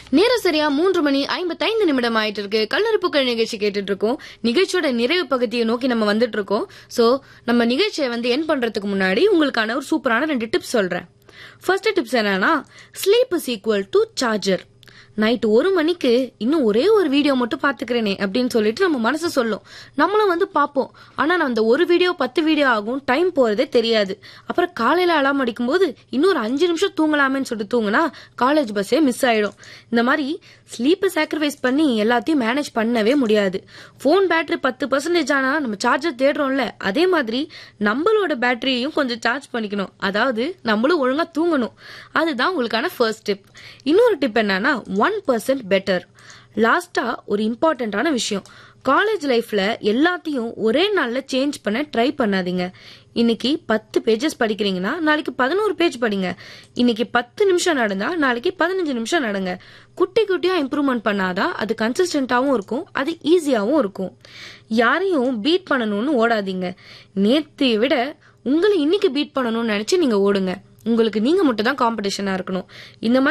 நேரம் சரியா மூன்று மணி ஐம்பத்தைந்து நிமிடம் ஆயிட்டு இருக்கு கல்லறுப்புக்கள் நிகழ்ச்சி கேட்டுட்டு இருக்கோம் நிகழ்ச்சியோட நிறைவு பகுதியை நோக்கி நம்ம வந்துட்டு இருக்கோம் சோ நம்ம நிகழ்ச்சியை வந்து என் பண்றதுக்கு முன்னாடி உங்களுக்கான ஒரு சூப்பரான ரெண்டு டிப்ஸ் சொல்றேன் ஃபர்ஸ்ட் டிப்ஸ் என்னன்னா sleep is equal to charger night ஒரு மணிக்கு இன்னும் ஒரே ஒரு வீடியோ மட்டும் பாத்துக்கிறேனே அப்படின்னு சொல்லிட்டு நம்ம மனசு சொல்லும் நம்மளும் வந்து பார்ப்போம் ஆனா நான் அந்த ஒரு வீடியோ பத்து வீடியோ ஆகும் டைம் போறதே தெரியாது அப்புறம் காலையில அலாம் அடிக்கும் போது இன்னொரு அஞ்சு நிமிஷம் தூங்கலாமேன்னு சொல்லிட்டு தூங்கினா காலேஜ் பஸ்ஸே மிஸ் ஆயிடும் இந்த மாதிரி ஸ்லீப்பை சாக்ரிஃபைஸ் பண்ணி எல்லாத்தையும் மேனேஜ் பண்ணவே முடியாது ஃபோன் பேட்டரி பத்து பர்சன்டேஜ் ஆனா நம்ம சார்ஜர் தேடுறோம்ல அதே மாதிரி நம்மளோட பேட்டரியையும் கொஞ்சம் சார்ஜ் பண்ணிக்கணும் அதாவது நம்மளும் ஒழுங்கா தூங்கணும் அதுதான் உங்களுக்கான ஃபர்ஸ்ட் டிப் இன்னொரு டிப் என்னன்னா ஒன் பர்சன்ட் பெட்டர் லாஸ்டா ஒரு இம்பார்ட்டன்டான விஷயம் காலேஜ் லைஃப்ல எல்லாத்தையும் ஒரே நாள்ல சேஞ்ச் பண்ண ட்ரை பண்ணாதீங்க இன்னைக்கு பத்து பேஜஸ் படிக்கிறீங்கன்னா நாளைக்கு பதினோரு பேஜ் படிங்க இன்னைக்கு பத்து நிமிஷம் நடந்தா நாளைக்கு பதினஞ்சு நிமிஷம் நடங்க குட்டி குட்டியா இம்ப்ரூவ்மெண்ட் பண்ணாதான் அது கன்சிஸ்டன்டாவும் இருக்கும் அது ஈஸியாவும் இருக்கும் யாரையும் பீட் பண்ணணும்னு ஓடாதீங்க நேத்தை விட உங்களை இன்னைக்கு பீட் பண்ணணும்னு நினைச்சு நீங்க ஓடுங்க உங்களுக்கு நீங்க மட்டும் தான் காம்படிஷனா இருக்கணும் இந்த மாதிரி